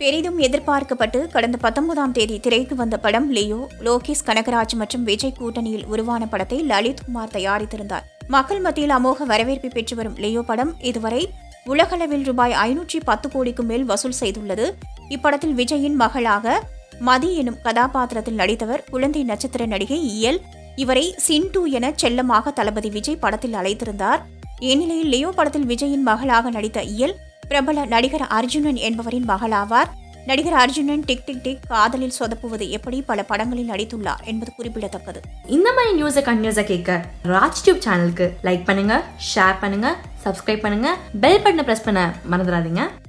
பெரிதும் எதிர்பார்க்கப்பட்டு கடந்த பத்தொன்பதாம் தேதி திரைக்கு வந்த படம் லியோ லோகேஷ் கனகராஜ் மற்றும் விஜய் கூட்டணியில் உருவான படத்தை லலித் குமார் தயாரித்திருந்தார் மக்கள் மத்தியில் அமோக வரவேற்பை பெற்று வரும் லியோ படம் இதுவரை உலகளவில் ரூபாய் ஐநூற்றி பத்து கோடிக்கு மேல் வசூல் செய்துள்ளது இப்படத்தில் விஜயின் மகளாக மதி எனும் கதாபாத்திரத்தில் நடித்தவர் குழந்தை நட்சத்திர நடிகை இயல் இவரை சின்டு என செல்லமாக தளபதி விஜய் படத்தில் அழைத்திருந்தார் இந்நிலையில் லியோ படத்தில் விஜயின் மகளாக நடித்த இயல் பிரபல நடிகர் அர்ஜுனன் என்பவரின் மகளாவார் நடிகர் அர்ஜுனன் டிக் டிக் டிக் காதலில் சொதப்புவது எப்படி பல படங்களில் நடித்துள்ளார் என்பது குறிப்பிடத்தக்கது இந்த மாதிரி நியூஸை கண்டினியூஸாக கேட்க ராஜ் டியூப் சேனலுக்கு லைக் பண்ணுங்க ஷேர் பண்ணுங்க சப்ஸ்கிரைப் பண்ணுங்க பெல் பட்டனை ப்ரெஸ் பண்ண மறந்துடாதீங்க